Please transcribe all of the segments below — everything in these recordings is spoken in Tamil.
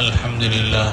الحمد لله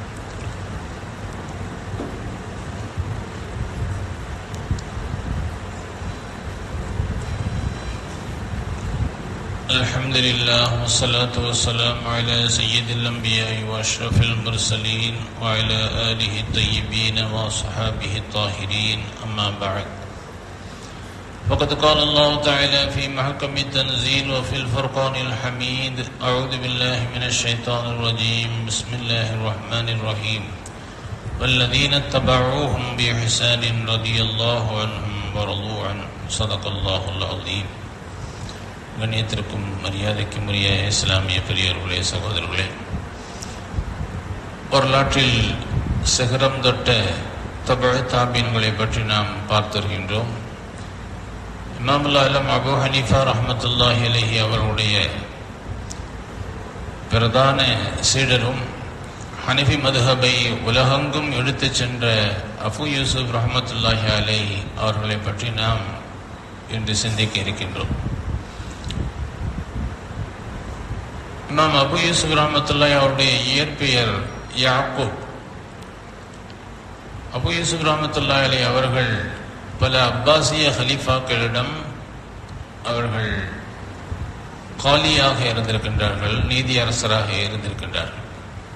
الحمد لله والصلاة والسلام على سيد الأنبياء وأشرف المرسلين وعلى آله الطيبين وصحابه الطاهرين أما بعد فقد قال الله تعالى في محكم التنزيل وفي الفرقان الحميد أعوذ بالله من الشيطان الرجيم بسم الله الرحمن الرحيم والذين اتبعوهم بإحسان رضي الله عنهم ورضوا عنه صدق الله العظيم கண்ணியத்திற்கும் மரியாதைக்கும் உரிய இஸ்லாமிய பெரியவர்களே சகோதரர்களே வரலாற்றில் சிகரம் தொட்ட தபழ தாபீன்களை பற்றி நாம் பார்த்திருக்கின்றோம் இமாமுல் ஆலம் அபு ஹனீஃபா ரஹமத்துல்லாஹி அலஹி அவர்களுடைய பிரதான சீடரும் ஹனிஃபி மதுஹபை உலகெங்கும் எடுத்துச் சென்ற அபு யூசுப் ரஹமத்துல்லாஹி அலை அவர்களை பற்றி நாம் இன்று சிந்திக்க இருக்கின்றோம் இமாம் அபு யூசுப் ரஹமத்துல்லாஹி அவருடைய இயற்பெயர் யாக்கூப் அபு யூசுப் ரஹமத்துல்லாஹி அலை அவர்கள் பல அப்பாசிய ஹலீஃபாக்களிடம் அவர்கள் காலியாக இருந்திருக்கின்றார்கள் நீதி அரசராக இருந்திருக்கின்றார்கள்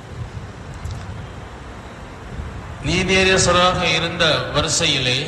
நீதியரசராக இருந்த வரிசையிலே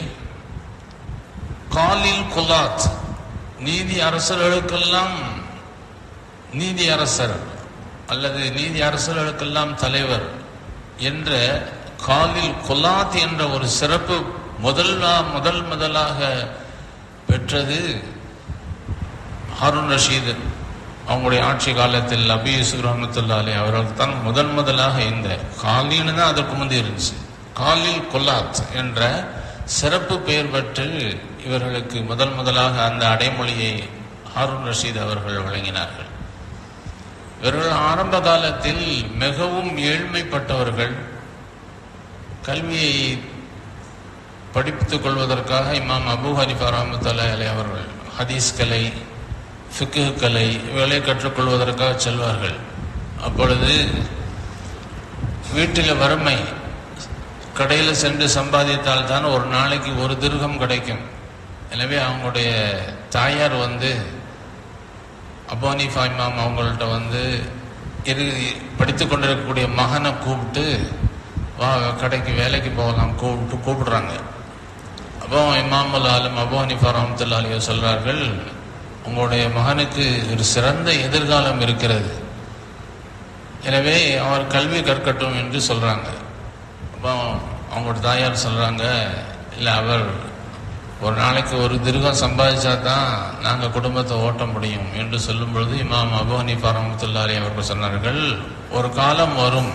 காலில் குலாத் நீதி அரசர்களுக்கெல்லாம் நீதி அரசர் அல்லது நீதி அரசர்களுக்கெல்லாம் தலைவர் என்ற காலில் குலாத் என்ற ஒரு சிறப்பு முதல்லா முதல் முதலாக பெற்றது ஹாரூன் ரஷீத் அவங்களுடைய ஆட்சி காலத்தில் அபி யூசுப் ரஹமத்துல்லா அலி அவர்கள் தான் முதல் முதலாக இந்த காலின்னு தான் அதற்கு முந்தி இருந்துச்சு காலில் கொல்லாத் என்ற சிறப்பு பெயர் பெற்று இவர்களுக்கு முதல் முதலாக அந்த அடைமொழியை ஹாரூன் ரஷீத் அவர்கள் வழங்கினார்கள் இவர்கள் ஆரம்ப காலத்தில் மிகவும் ஏழ்மைப்பட்டவர்கள் கல்வியை படித்துக் கொள்வதற்காக இமாம் அபு ஹனிஃபா ரஹமத்துல்லா அலி அவர்கள் ஹதீஸ் கலை ஃபிக்கு கலை இவைகளை கற்றுக்கொள்வதற்காக செல்வார்கள் அப்பொழுது வீட்டில் வறுமை கடையில் சென்று சம்பாதித்தால் தான் ஒரு நாளைக்கு ஒரு திருகம் கிடைக்கும் எனவே அவங்களுடைய தாயார் வந்து அபானிஃபா இமாம் அவங்கள்ட்ட வந்து இரு படித்து கொண்டிருக்கக்கூடிய மகனை கூப்பிட்டு வா கடைக்கு வேலைக்கு போகலாம் கூப்பிட்டு கூப்பிடுறாங்க அப்போ இமாமுல் ஆலம் அபு ஹனிஃபா ரஹமத்துல்லா அலியோ சொல்கிறார்கள் உங்களுடைய மகனுக்கு ஒரு சிறந்த எதிர்காலம் இருக்கிறது எனவே அவர் கல்வி கற்கட்டும் என்று சொல்கிறாங்க அப்போ அவங்களோட தாயார் சொல்கிறாங்க இல்லை அவர் ஒரு நாளைக்கு ஒரு திருகம் சம்பாதிச்சா தான் நாங்கள் குடும்பத்தை ஓட்ட முடியும் என்று சொல்லும் பொழுது இமாம் அபு ஹனீஃபா ரஹமத்துல்லாரி அவர்கள் சொன்னார்கள் ஒரு காலம் வரும்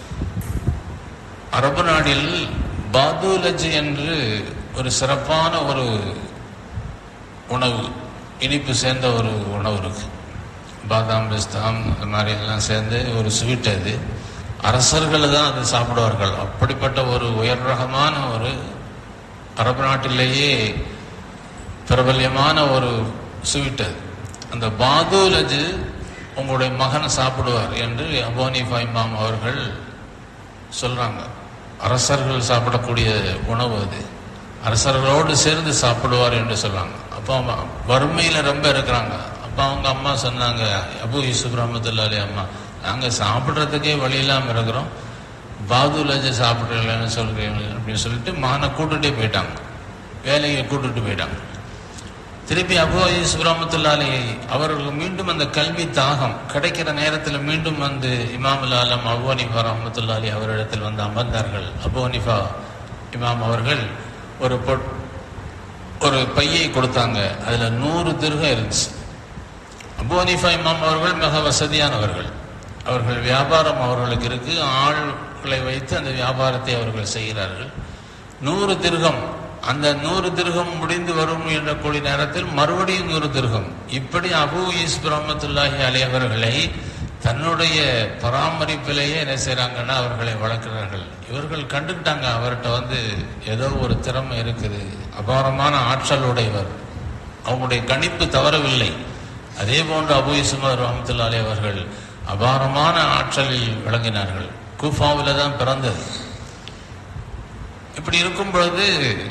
அரபு நாடில் பாதுலஜ் என்று ஒரு சிறப்பான ஒரு உணவு இனிப்பு சேர்ந்த ஒரு உணவு இருக்கு பாதாம் பிஸ்தாம் இந்த மாதிரி எல்லாம் சேர்ந்து ஒரு ஸ்வீட் அது அரசர்கள் தான் அதை சாப்பிடுவார்கள் அப்படிப்பட்ட ஒரு உயர் ரகமான ஒரு அரபு நாட்டிலேயே பிரபல்யமான ஒரு ஸ்வீட் அது அந்த பாதுலஜு உங்களுடைய மகன் சாப்பிடுவார் என்று அபோனிஃபா இமாம் அவர்கள் சொல்றாங்க அரசர்கள் சாப்பிடக்கூடிய உணவு அது அரசர்களோடு சேர்ந்து சாப்பிடுவார் என்று சொல்றாங்க அப்போ வறுமையில் ரொம்ப இருக்கிறாங்க அப்போ அவங்க அம்மா சொன்னாங்க அபு யூசுப் ரஹமத்துல்லா அலி அம்மா நாங்கள் சாப்பிட்றதுக்கே வழி இல்லாமல் இருக்கிறோம் பாதுலஜ சாப்பிட்றலன்னு சொல்கிறீங்க அப்படின்னு சொல்லிட்டு மகனை கூட்டுகிட்டே போயிட்டாங்க வேலையை கூட்டுட்டு போயிட்டாங்க திருப்பி அபு யூசுப் ரஹமத்துல்லா அலி அவர்கள் மீண்டும் அந்த கல்வி தாகம் கிடைக்கிற நேரத்தில் மீண்டும் வந்து இமாமுல் ஆலம் அபு ஹனிஃபா ரஹமத்துல்லா அலி அவரிடத்தில் வந்து அமர்ந்தார்கள் அபு ஹனிஃபா இமாம் அவர்கள் ஒரு பொட் ஒரு பையை கொடுத்தாங்க அதில் நூறு திருகம் இருந்துச்சு அபு ஹனீஃபா இமாம் அவர்கள் மிக வசதியானவர்கள் அவர்கள் வியாபாரம் அவர்களுக்கு இருக்கு ஆள்களை வைத்து அந்த வியாபாரத்தை அவர்கள் செய்கிறார்கள் நூறு திருகம் அந்த நூறு திருகம் முடிந்து வரும் என்ற கூடிய நேரத்தில் மறுபடியும் நூறு திருகம் இப்படி அபு ஈஸ் பிரமத்துல்லாஹி அலி அவர்களை தன்னுடைய பராமரிப்பிலேயே என்ன செய்கிறாங்கன்னா அவர்களை வளர்க்கிறார்கள் இவர்கள் கண்டுக்கிட்டாங்க அவர்கிட்ட வந்து ஏதோ ஒரு திறமை இருக்குது அபாரமான ஆற்றல் உடையவர் அவங்களுடைய கணிப்பு தவறவில்லை அதே போன்று அபு இஸ்மா ரஹமத்துல்லாலே அவர்கள் அபாரமான ஆற்றலில் விளங்கினார்கள் கூஃபாவில் தான் பிறந்தது இப்படி இருக்கும் பொழுது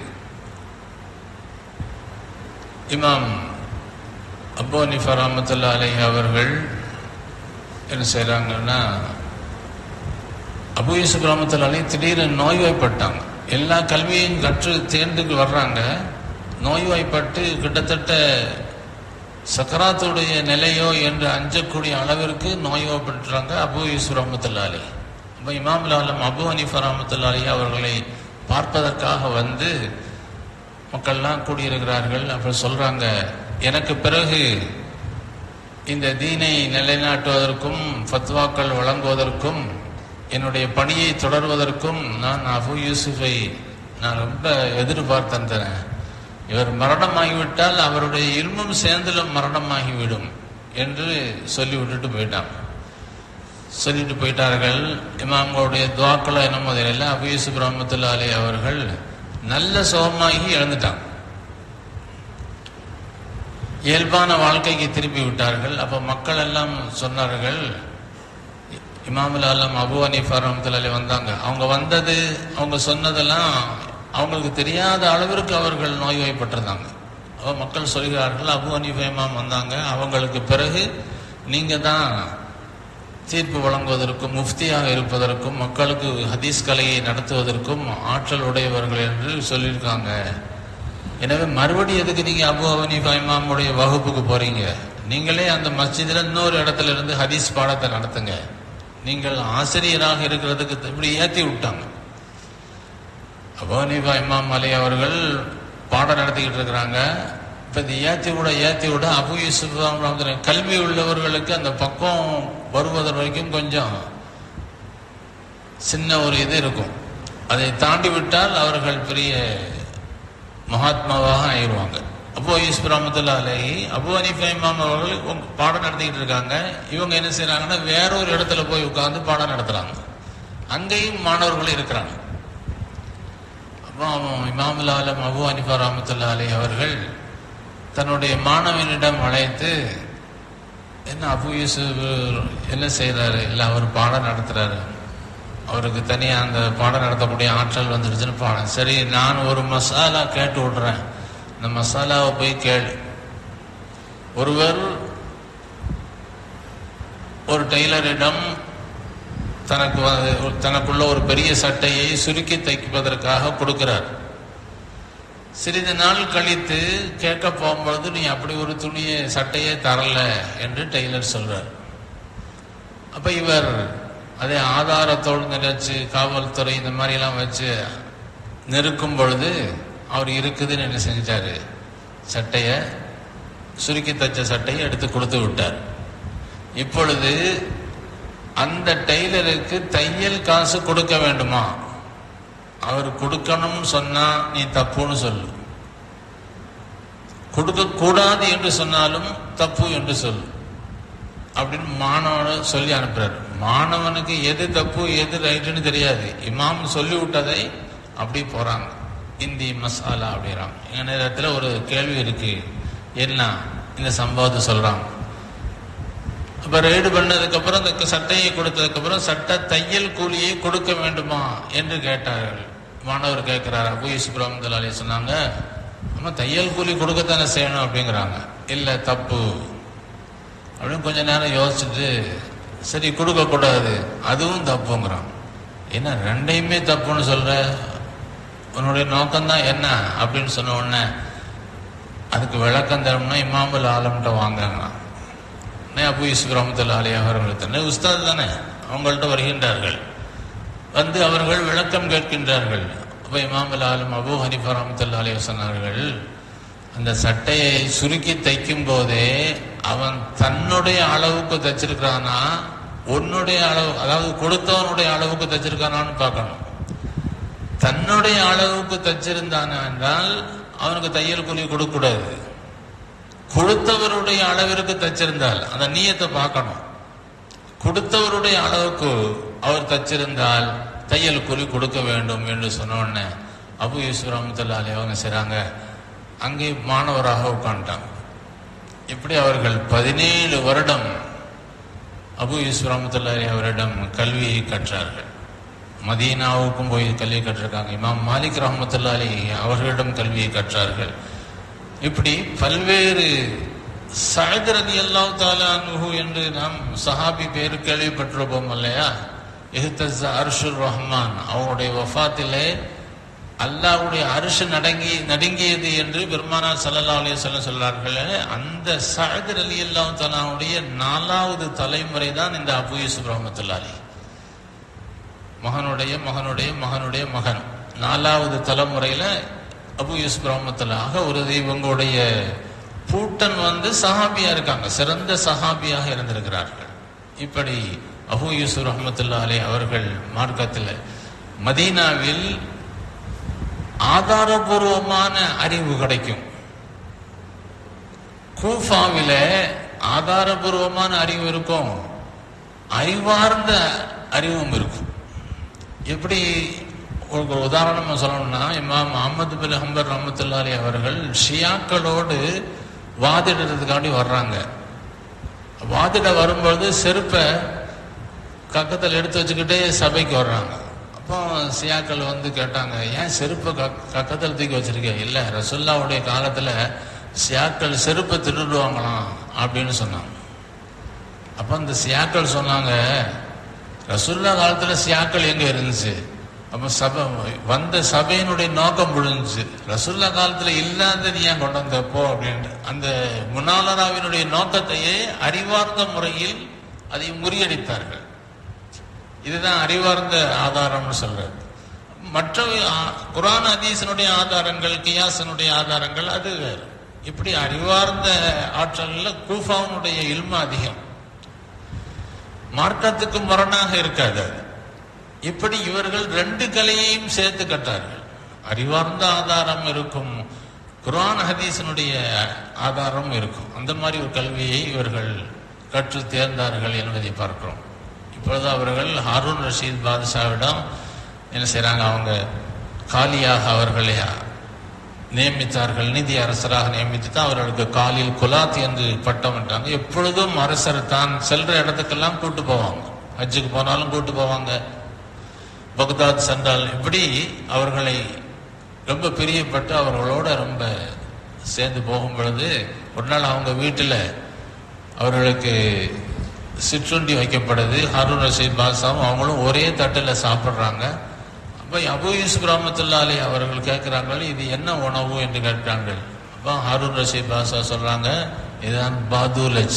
இமாம் அபு ஹனீஃபா ரஹ்மத்துல்லா அலைஹி அவர்கள் என்ன செய்கிறாங்கன்னா அபு யூசுப் ரஹ்மத்துல்லா அலைஹி திடீர்னு நோய்வாய்ப்பட்டாங்க எல்லா கல்வியையும் கற்று தேர்ந்துக்கு வர்றாங்க நோய்வாய்ப்பட்டு கிட்டத்தட்ட சக்கராத்துடைய நிலையோ என்று அஞ்சக்கூடிய அளவிற்கு நோய்வாய்ப்பட்டுறாங்க அபு யூசுப் ரஹ்மத்துல்லா அலி அப்போ இமாம் ஆலம் அபு ஹனீஃபா ரஹ்மத்துல்லா அலி அவர்களை பார்ப்பதற்காக வந்து மக்கள்லாம் கூடியிருக்கிறார்கள் அப்புறம் சொல்றாங்க எனக்கு பிறகு இந்த தீனை நிலைநாட்டுவதற்கும் ஃபத்வாக்கள் வழங்குவதற்கும் என்னுடைய பணியை தொடர்வதற்கும் நான் அபு யூசுஃபை நான் ரொம்ப எதிர்பார்த்தேன் இவர் மரணமாகிவிட்டால் அவருடைய இல்மும் சேர்ந்திலும் மரணமாகிவிடும் என்று சொல்லி விட்டுட்டு போயிட்டான் சொல்லிட்டு போயிட்டார்கள் இமாம்களுடைய துவாக்களோ என்னமோ தெரியல அபு யூசுப் ரஹமத்துல்லா அலி அவர்கள் நல்ல சுகமாகி இழந்துட்டாங்க இயல்பான வாழ்க்கைக்கு திருப்பி விட்டார்கள் அப்ப மக்கள் எல்லாம் சொன்னார்கள் இமாமுல் ஆலம் அபு ஹனீஃபா ரஹமத்துல்லாஹி வந்தாங்க அவங்க வந்தது அவங்க சொன்னதெல்லாம் அவங்களுக்கு தெரியாத அளவிற்கு அவர்கள் நோய்வாய்ப்பட்டிருந்தாங்க அப்ப மக்கள் சொல்கிறார்கள் அபு ஹனீஃபா இமாம் வந்தாங்க அவங்களுக்கு பிறகு நீங்க தான் தீர்ப்பு வழங்குவதற்கும் முஃப்தியாக இருப்பதற்கும் மக்களுக்கு ஹதீஸ் கலையை நடத்துவதற்கும் ஆற்றல் உடையவர்கள் என்று சொல்லியிருக்காங்க எனவே மறுபடியும் எதுக்கு நீங்க அபு ஹனீஃபா இமாமுடைய வகுப்புக்கு போறீங்க நீங்களே அந்த மஸ்ஜிதில் இன்னொரு இடத்துல இருந்து ஹதீஸ் பாடத்தை நடத்துங்க நீங்கள் ஆசிரியராக இருக்கிறதுக்கு இப்படி ஏத்தி விட்டாங்க அபு ஹனீஃபா இமாம் அலி அவர்கள் பாடம் நடத்திக்கிட்டு இருக்கிறாங்க இப்ப இந்த ஏத்தி விட ஏத்தி விட அபு யூசுப் ரஹ்மத்துல்லாஹி கல்வி உள்ளவர்களுக்கு அந்த பக்கம் வருவதன் வரைக்கும் கொஞ்சம் சின்ன ஒரு இது இருக்கும் அதை தாண்டி விட்டால் அவர்கள் பெரிய மகாத்மாவாக ஆயிடுவாங்க அப்போ யூசுப் ரஹமத்துல்லா அலஹி அபு ஹனீஃபா இமாம் அவர்கள் உங்க பாடம் நடத்திக்கிட்டு இருக்காங்க இவங்க என்ன செய்றாங்கன்னா வேற ஒரு இடத்துல போய் உட்கார்ந்து பாடம் நடத்துறாங்க அங்கேயும் மாணவர்கள் இருக்கிறாங்க அப்போ அவன் இமாமுல் ஆலம் அபு ஹனீஃபா ரஹமத்துல்லா அலி அவர்கள் தன்னுடைய மாணவனிடம் அழைத்து என்ன அபு யூசுப் என்ன செய்றாரு இல்லை அவர் பாடம் நடத்துறாரு அவருக்கு தனியா அந்த பாடம் நடத்தக்கூடிய ஆற்றல் வந்துடுச்சுன்னு பாடம் சரி நான் ஒரு மசாலா கேட்டு விடுறேன் இந்த மசாலாவை போய் கேளு ஒருவர் ஒரு டெய்லரிடம் தனக்கு வந்து- தனக்குள்ள ஒரு பெரிய சட்டையை சுருக்கி தைப்பதற்காக கொடுக்கிறார் சிறிது நாள் கழித்து கேட்க போகும்பொழுது நீ அப்படி ஒரு துணியை சட்டையே தரல என்று டெய்லர் சொல்றார் அப்ப இவர் அதை ஆதாரத்தோடு நினைச்சு காவல்துறை இந்த மாதிரி எல்லாம் வச்சு நெருக்கும் பொழுது அவர் இருக்குதுன்னு என்ன செஞ்சாரு சட்டைய சுருக்கி தச்ச சட்டையை எடுத்து கொடுத்து விட்டார் இப்பொழுது அந்த டெய்லருக்கு தையல் காசு கொடுக்க வேண்டுமா அவர் கொடுக்கணும்னு சொன்னா நீ தப்புன்னு சொல்லு கொடுக்க கூடாது என்று சொன்னாலும் தப்பு என்று சொல்லு அப்படின்னு மாணவனை சொல்லி அனுப்புறாரு மாணவனுக்கு எது தப்பு எது ரைட்டுன்னு தெரியாது இமாம் சொல்லி விட்டதை அப்படி போறாங்க இந்தி மசாலா அப்படிறாங்க எங்க நேரத்தில் ஒரு கேள்வி இருக்கு என்ன இந்த சம்பவத்தை சொல்றாங்க அப்ப ரெய்டு பண்ணதுக்கு அப்புறம் இந்த சட்டையை கொடுத்ததுக்கு அப்புறம் சட்ட தையல் கூலியை கொடுக்க வேண்டுமா என்று கேட்டார்கள் மாணவர் கேட்கிறார் அபு யூசுப் ரஹமத்துல்லாஹி அலைஹி சொன்னாங்க ஆமா தையல் கூலி கொடுக்கத்தானே செய்யணும் அப்படிங்கிறாங்க இல்ல தப்பு அப்படின்னு கொஞ்ச நேரம் யோசிச்சுட்டு சரி கொடுக்க கூடாது அதுவும் தப்புங்கிறான் என்ன ரெண்டையுமே தப்புன்னு சொல்ற உன்னுடைய நோக்கம்தான் என்ன அப்படின்னு சொன்ன உடனே அதுக்கு விளக்கம் தரணும்னா இமாமுல் ஆலம்கிட்ட வாங்கங்க நே அபு யூசுப் ரஹமத்துல்லா அலி அவர்கள் உஸ்தாத் தானே அவங்கள்ட்ட வருகின்றார்கள் வந்து அவர்கள் விளக்கம் கேட்கின்றார்கள் அப்ப இமாமுல் ஆலம் அபு ஹனிஃபா ரஹமத்துல்லா அலி சொன்னார்கள் அந்த சட்டையை சுருக்கி தைக்கும் போதே அவன் தன்னுடைய அளவுக்கு தைச்சிருக்கிறானா உன்னுடைய அளவு அதாவது கொடுத்தவனுடைய அளவுக்கு தைச்சிருக்கானான்னு பார்க்கணும் தன்னுடைய அளவுக்கு தைச்சிருந்தானா என்றால் அவனுக்கு தையல் கூலி கொடுக்க கூடாது கொடுத்தவருடைய அளவிற்கு தைச்சிருந்தால் அந்த நீயத்தை பார்க்கணும் கொடுத்தவருடைய அளவுக்கு அவர் தச்சிருந்தால் தையல் கூலி கொடுக்க வேண்டும் என்று சொன்ன உடனே அபு யூசுப் ரஹமத்துல்லா அலி அவங்க செய்றாங்க அங்கே மாணவராக உட்காந்துட்டாங்க இப்படி அவர்கள் பதினேழு வருடம் அபு யூசுப் ரஹமத்துல்லாஹி அவரிடம் கல்வியை கற்றார்கள் மதீனாவுக்கும் போய் கல்வி கற்றிருக்காங்க இமாம் மாலிக் ரஹமத்துல்லாஹி அவர்களிடம் கல்வியை கற்றார்கள் இப்படி பல்வேறு சயத் ரதி அல்லாஹ் தாலானுஹு என்று நாம் சஹாபி பேர் கேள்விப்பட்டிருப்போம் இல்லையா இஹ்தஸ் அர்ஷுர் ரஹ்மான் அவருடைய வஃபாத்திலே அல்லாஹ்வுடைய அரிசு நடங்கி நடுங்கியது என்று பெருமானார் ஸல்லல்லாஹு அலைஹி வஸல்லம் சொல்றார்கள் அந்த சஅத் ரலியல்லாஹு தஆலாவுடைய நாலாவது தலைமுறை தான் இந்த அபூ யூசுப் ரஹ்மத்துல்லாஹி மகனுடைய மகனுடைய மகனுடைய மகன் நாலாவது தலைமுறையில அபு யூசுப் ரஹமத்துல்லாஹ் ஒரு இவங்களுடைய பூட்டன் வந்து சஹாபியா இருக்காங்க சிறந்த சஹாபியாக இருந்திருக்கிறார்கள் இப்படி அபு யூசுப் ரஹமத்துல்லா அலை அவர்கள் மார்க்கத்தில் மதீனாவில் ஆதாரபூர்வமான அறிவு கிடைக்கும் கூஃபாவில ஆதாரபூர்வமான அறிவு இருக்கும் அறிவார்ந்த அறிவும் இருக்கும் எப்படி ஒரு ஒரு உதாரணமா சொல்லணும்னா இமாம் அஹமது பின் ஹம்பர் ரஹமத்துல்லாரி அவர்கள் ஷியாக்களோடு வாதிடுறதுக்காண்டி வர்றாங்க வாதிட வரும்பொழுது செருப்பை கக்கத்தில் எடுத்து வச்சுக்கிட்டே சபைக்கு வர்றாங்க அப்போ சியாக்கள் வந்து கேட்டாங்க ஏன் செருப்பை கக் கக்கத்தில் தூக்கி வச்சிருக்க இல்லை ரசுல்லாவுடைய காலத்தில் சியாக்கள் செருப்பை திருடுவாங்களாம் அப்படின்னு சொன்னாங்க அப்போ அந்த சியாக்கள் சொன்னாங்க ரசுல்லா காலத்துல சியாக்கள் எங்க இருந்துச்சு அப்ப சபை வந்த சபையினுடைய நோக்கம் முடிஞ்சுச்சு ரசுல்லா காலத்துல இல்லாத நீ ஏன் கொண்டு வந்த போ அப்படின்ட்டு அந்த முனாலராவினுடைய நோக்கத்தையே அறிவார்ந்த முறையில் அதை முறியடித்தார்கள் இதுதான் அறிவார்ந்த ஆதாரம்னு சொல்றது மற்ற ஆ- குர்ஆன் ஹதீஸினுடைய ஆதாரங்கள் கியாசனுடைய ஆதாரங்கள் அது வேறு இப்படி அறிவார்ந்த ஆற்றல்ல கூஃபாவுனுடைய இல்ம அதிகம் மார்க்கத்துக்கு முரணாக இருக்காது அது இப்படி இவர்கள் ரெண்டு கலையையும் சேர்த்து கட்டார்கள் அறிவார்ந்த ஆதாரம் இருக்கும் குர்ஆன் ஹதீஸினுடைய ஆதாரம் இருக்கும் அந்த மாதிரி ஒரு கல்வியை இவர்கள் கற்று தேர்ந்தார்கள் என்பதை பார்க்கிறோம் இப்பொழுது அவர்கள் ஹாரூன் ரஷீத் பாதுஷாவிடம் என்ன செய்றாங்க அவங்க காலியாக அவர்களை நியமித்தார்கள் நிதி அரசராக நியமித்து தான் அவர்களுக்கு காலில் குலாத் என்று பட்டம் விட்டாங்க எப்பொழுதும் அரசர் தான் செல்ற இடத்துக்கெல்லாம் கூட்டு போவாங்க ஹஜ்ஜுக்கு போனாலும் கூட்டு போவாங்க பக்தாத் சென்றால் இப்படி அவர்களை ரொம்ப பிரியப்பட்டு அவர்களோட ரொம்ப சேர்ந்து போகும் பொழுது ஒரு நாள் அவங்க வீட்டில் அவர்களுக்கு சிற்றுண்டி வைக்கப்படுது ஹாரூன் ரஷீத் பாசாவும் அவங்களும் ஒரே தட்டில் சாப்பிட்றாங்க அப்போ அபு யூசுப் ரஹமத்துல்லா அலி அவர்கள் கேட்குறாங்க இது என்ன உணவு என்று கேட்கிறாங்க அப்போ ஹாரூன் ரஷீத் பாஷா சொல்றாங்க இதுதான் பாதுலஜ்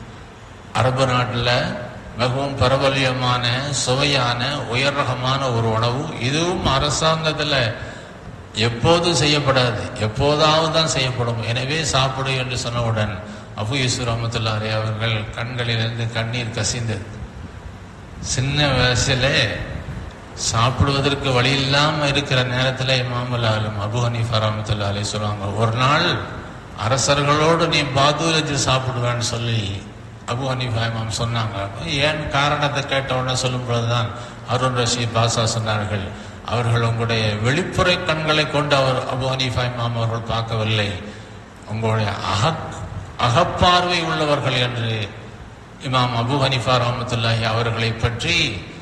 அரபு நாட்டில் மிகவும் பிரபல்யமான சுவையான உயர் ரகமான ஒரு உணவு இதுவும் அரசாங்கத்தில் எப்போதும் செய்யப்படாது எப்போதாவது தான் செய்யப்படும் எனவே சாப்பிடு என்று சொன்னவுடன் அபு யூசுப் ரஹமத்துல்லா அலி அவர்கள் கண்களிலிருந்து கண்ணீர் கசிந்தது சின்ன வயசுல சாப்பிடுவதற்கு வழி இல்லாம இருக்கிற நேரத்துல இமாமுல் ஆலம் அபு ஹனீஃபா ரஹமத்துல்லா அலி சொல்லுவாங்க ஒரு நாள் அரசர்களோடு நீ பாதூரஜி சாப்பிடுவேன்னு சொல்லி அபு ஹனீஃபா இமாம் சொன்னாங்க அப்ப ஏன் காரணத்தை கேட்ட உடனே சொல்லும் பொழுதுதான் அருண் ரஷீத் பாஷா சொன்னார்கள் அவர்கள் உங்களுடைய வெளிப்புற கண்களை கொண்டு அவர் அபு ஹனீஃபா இமாம் அவர்கள் பார்க்கவில்லை உங்களுடைய அகக் அகப்பார்வை உள்ளவர்கள் என்று இமாம் அபு ஹனிஃபா ரஹமத்துல்லாஹி அவர்களை பற்றி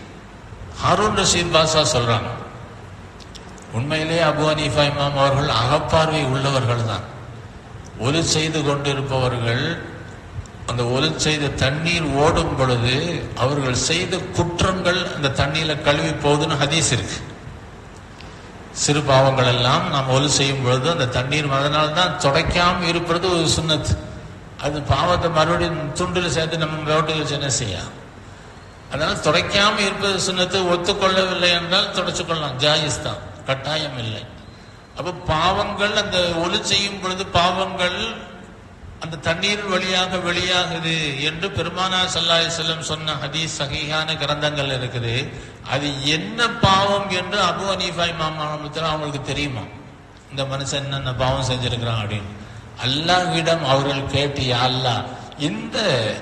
ஹாரூன் ரஷீத் பாஷா சொல்றாங்க உண்மையிலே அபு ஹனீஃபா இமாம் அவர்கள் அகப்பார்வை உள்ளவர்கள் தான் ஒலி செய்து கொண்டிருப்பவர்கள் அந்த ஒலி செய்த தண்ணீர் ஓடும் பொழுது அவர்கள் செய்த குற்றங்கள் அந்த தண்ணீர்ல கழுவி போகுதுன்னு ஹதீஸ் இருக்கு சிறு பாவங்கள் எல்லாம் நாம் ஒலி செய்யும் பொழுது அந்த தண்ணீர் அதனால தான் துடைக்காம இருப்பது ஒரு சுன்னத்து அது பாவத்தை மறுபடியும் துண்டில் சேர்த்து நம்ம ரோட்டில் வச்சு என்ன செய்ய அதனால துடைக்காம இருப்பது சுன்னத்து ஒத்துக்கொள்ளவில்லை என்றால் துடைச்சு கொள்ளலாம் ஜாயிஸ் தான் கட்டாயம் இல்லை அப்ப பாவங்கள் அந்த ஒலி செய்யும் பொழுது பாவங்கள் அந்த தண்ணீர் வழியாக வெளியாகுது என்று பெருமானா சல்லாஹ் செல்லம் சொன்ன ஹதீஸ் சகிஹான கிரந்தங்கள் இருக்குது அது என்ன பாவம் என்று அபு ஹனீஃபா இமாம் அஹ்மத்துல அவங்களுக்கு தெரியுமா இந்த மனுஷன் என்னென்ன பாவம் செஞ்சிருக்கிறான் அப்படின்னு அல்லாஹ்விடம் அவர்கள் கேட்டு "யா அல்லாஹ் இந்த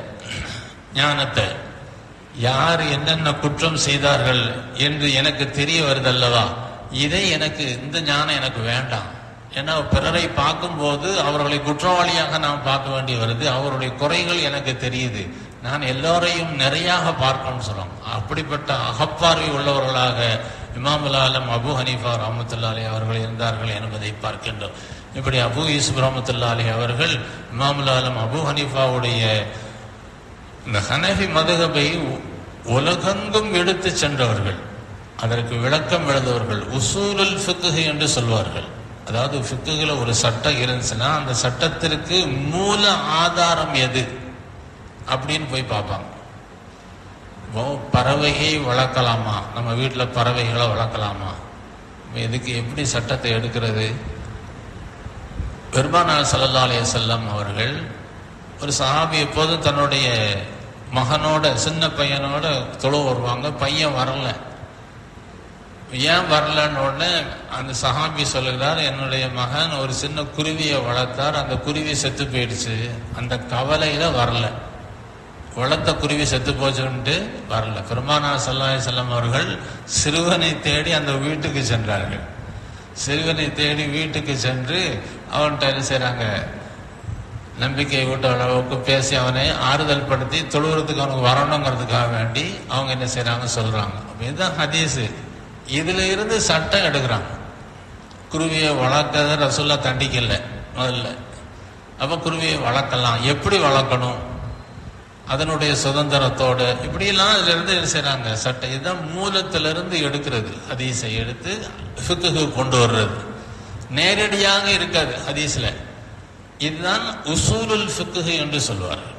ஞானத்தை யார் என்னென்ன குற்றம் செய்தார்கள் என்று எனக்கு தெரிய வருதல்லவா இதை எனக்கு இந்த ஞானம் எனக்கு வேண்டாம் ஏன்னா பிறரை பார்க்கும்போது அவர்களை குற்றவாளியாக நாம் பார்க்க வேண்டி வருது அவருடைய குறைகள் எனக்கு தெரியுது நான் எல்லோரையும் நிறையாக பார்க்கணும்னு சொல்றோம் அப்படிப்பட்ட அகப்பார்வை உள்ளவர்களாக இமாமுல் ஆலம் அபு ஹனீஃபா ரஹமத்துல்லா அலி அவர்கள் இருந்தார்கள் என்பதை பார்க்கின்றோம் இப்படி அபு யூசுப் ரஹமத்துல்லா அலி அவர்கள் இமாமுல் ஆலம் அபு ஹனீஃபாவுடைய இந்த ஹனஃபி மதுகபை உலகெங்கும் எடுத்து சென்றவர்கள் அதற்கு விளக்கம் எழுதவர்கள் உசூலுல் ஃபிக்ஹ் என்று சொல்வார்கள் அதாவது ஃபிக்குல ஒரு சட்டம் இருந்துச்சுன்னா அந்த சட்டத்திற்கு மூல ஆதாரம் எது அப்படின்னு போய் பார்ப்பாங்க இப்போ பறவையை வளர்க்கலாமா நம்ம வீட்டில் பறவைகளை வளர்க்கலாமா இப்ப இதுக்கு எப்படி சட்டத்தை எடுக்கிறது பெருமானார் சல்லா அலைய செல்லம் அவர்கள் ஒரு சஹாபி எப்போதும் தன்னுடைய மகனோட சின்ன பையனோட தொழு வருவாங்க பையன் வரல ஏன் வரலன்னு உடனே அந்த சஹாபி சொல்லுகிறார் என்னுடைய மகன் ஒரு சின்ன குருவியை வளர்த்தார் அந்த குருவி செத்து போயிடுச்சு அந்த கவலையில வரல வளர்த்த குருவி செத்து போச்சுன்ட்டு வரல பெருமானா சல்லாஹ் செல்லம் அவர்கள் சிறுவனை தேடி அந்த வீட்டுக்கு சென்றார்கள் சிறுவனை தேடி வீட்டுக்கு சென்று அவன்கிட்ட என்ன செய்றாங்க நம்பிக்கை ஊட்ட அளவுக்கு பேசி அவனை ஆறுதல் படுத்தி தொழுகிறதுக்கு அவனுக்கு வரணுங்கிறதுக்காக வேண்டி அவங்க என்ன செய்றாங்க சொல்றாங்க அப்ப இதுதான் ஹதீஸ் இதுல இருந்து சட்டம் எடுக்கிறாங்க குருவியை வளர்க்கறத ரசுல்லா தண்டிக்கல முதல்ல அப்ப குருவியை வளர்க்கலாம் எப்படி வளர்க்கணும் அதனுடைய சுதந்திரத்தோடு இப்படியெல்லாம் இதுல இருந்து என்ன செய்றாங்க சட்டம் இதுதான் மூலத்திலிருந்து எடுக்கிறது ஹதீஸை எடுத்து ஃபிக்குக்கு கொண்டு வர்றது நேரடியாக இருக்காது ஹதீஸ்ல இதுதான் உசூலுல் ஃபிக்குஹ் என்று சொல்வார்கள்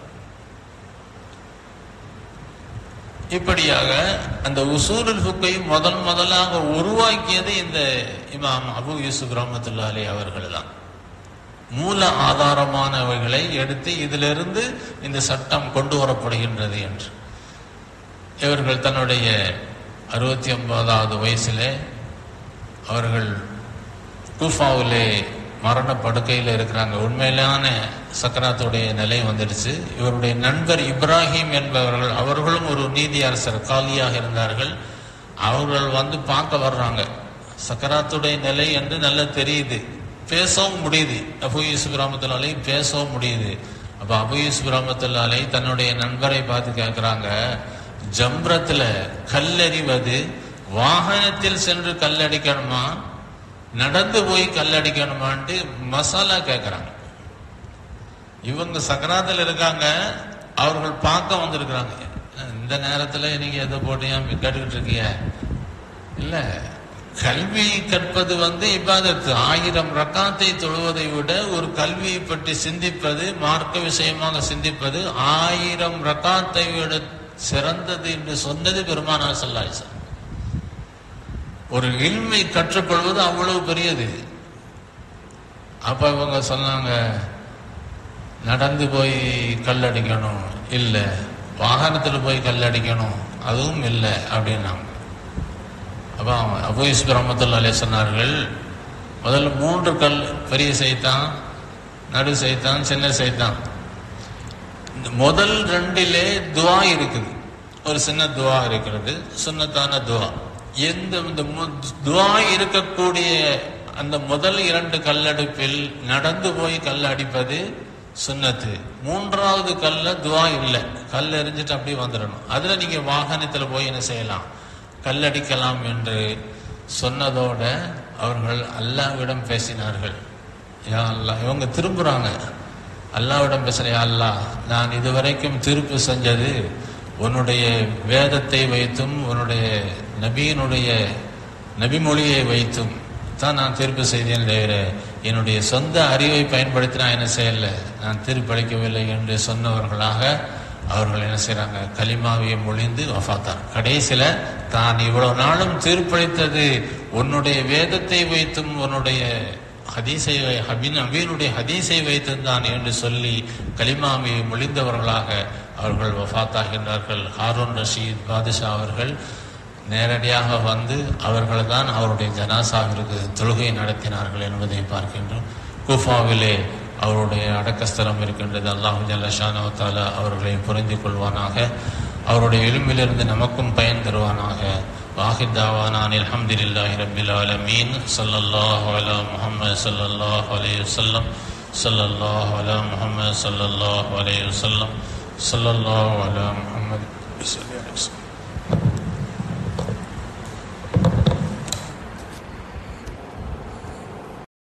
இப்படியாக அந்த உசூலுல் ஃபிக்கை முதல் முதலாக உருவாக்கியது இந்த இமாம் அபு யூசுப் ரஹமத்துல்லா அலி அவர்கள் தான் மூல ஆதாரமானவைகளை எடுத்து இதிலிருந்து இந்த சட்டம் கொண்டு வரப்படுகின்றது என்று இவர்கள் தன்னுடைய அறுபத்தி ஒன்பதாவது வயசிலே அவர்கள் கூஃபாவிலே மரண படுக்கையில் இருக்கிறாங்க உண்மையிலான சக்கராத்துடைய நிலை வந்துடுச்சு இவருடைய நண்பர் இப்ராஹிம் என்பவர்கள் அவர்களும் ஒரு நீதி அரசர் காலியாக இருந்தார்கள் அவர்கள் வந்து பார்க்க வர்றாங்க சக்கராத்துடைய நிலை என்று நல்லா தெரியுது பேசவும் முடியுது அபு யூசுப் ரஹமத்துல்லாலை பேசவும் முடியுது அப்ப அபு யூசுப் ரஹமத்துல்லாலை தன்னுடைய நண்பரை பார்த்து கேட்கிறாங்க ஜம்ரத்துல கல்லறிவது வாகனத்தில் சென்று கல்லடிக்கணுமா நடந்து போய் கல்லடிக்கணுமான்ட்டு மசாலா கேட்கறாங்க இவங்க சக்கராத்தில் இருக்காங்க அவர்கள் பார்க்க வந்திருக்கிறாங்க இந்த நேரத்துல நீங்க எதை போட்டியா கேட்டுக்கிட்டு இருக்கீங்க இல்ல கல்வி கற்பது வந்து இபாதத்து ஆயிரம் ரக்காத்தை தொழுவதை விட ஒரு கல்வியை பற்றி சிந்திப்பது மார்க்க விஷயமாக சிந்திப்பது ஆயிரம் ரக்காத்தை விட சிறந்தது என்று சொன்னது பெருமானார் சல்லாஹ் ஒரு இல்மை கற்றுக்கொள்வது அவ்வளவு பெரியது அப்ப இவங்க சொன்னாங்க நடந்து போய் கல்லடிக்கணும் இல்லை வாகனத்தில் போய் கல்லடிக்கணும் அதுவும் இல்லை அப்படின்னாங்க அப்போ அபு யூசுப் ரஹமத்துல்லா அலே சொன்னார்கள் முதல்ல மூன்று கல் பெரிய சைத்தான் நடு சைத்தான் சின்ன சைத்தான் இந்த முதல் ரெண்டிலே துவா இருக்குது ஒரு சின்ன துவா இருக்கிறது சுன்னத்தான துவா எந்த இந்த மு- துவா இருக்கக்கூடிய அந்த முதல் இரண்டு கல்லடுப்பில் நடந்து போய் கல் அடிப்பது சுன்னத்து மூன்றாவது கல்ல துவா இல்லை கல் எரிஞ்சிட்டு அப்படியே வந்துடணும் அதுல நீங்க வாகனத்துல போய் என்ன செய்யலாம் கல்லடிக்கலாம் என்று சொன்னதோட அவர்கள் அல்லாவிடம் பேசினார்கள் யா அல்லாஹ் இவங்க திரும்புறாங்க அல்லாவிடம் பேசுற யா அல்லாஹ் நான் இதுவரைக்கும் தீர்ப்பு செஞ்சது உன்னுடைய வேதத்தை வைத்தும் உன்னுடைய நபியினுடைய நபிமொழியை வைத்தும் தான் நான் தீர்ப்பு செய்தேன் தவிர என்னுடைய சொந்த அறிவை பயன்படுத்தி நான் என்ன செய்யல நான் தீர்ப்பளிக்கவில்லை என்று சொன்னவர்களாக அவர்கள் என்ன செய்றாங்க கலிமாவியை மொழிந்து வஃபாத்தார் கடைசியில தான் இவ்வளவு நாளும் தீர்ப்பளித்தது உன்னுடைய வேதத்தை வைத்தும் உன்னுடைய ஹதீஸை வை- ஹபின் அபீனுடைய ஹதீஸை வைத்தும் தான் என்று சொல்லி கலிமாவியை மொழிந்தவர்களாக அவர்கள் வஃபாத்தாகின்றார்கள் ஹாரூன் ரஷீத் பாதுஷா அவர்கள் நேரடியாக வந்து அவர்கள் தான் அவருடைய ஜனாசாவிற்கு தொழுகை நடத்தினார்கள் என்பதை பார்க்கின்றோம் குஃபாவிலே அவருடைய அடக்கஸ்தலம் இருக்கின்றது அல்லாஹு ஜல்லஷானவத்தால அவர்களை புரிந்து கொள்வானாக அவருடைய எலும்பிலிருந்து நமக்கும் பயன் தருவானாக வாஹித் தாவானான் அல்ஹம்துலில்லாஹி ரப்பில் ஆலமீன் ஸல்லல்லாஹு அலா முஹம்மது ஸல்லல்லாஹு அலைஹி வஸல்லம் ஸல்லல்லாஹு அலா முஹம்மது ஸல்லல்லாஹு அலைஹி வஸல்லம் ஸல்லல்லாஹு அலா முஹம்மது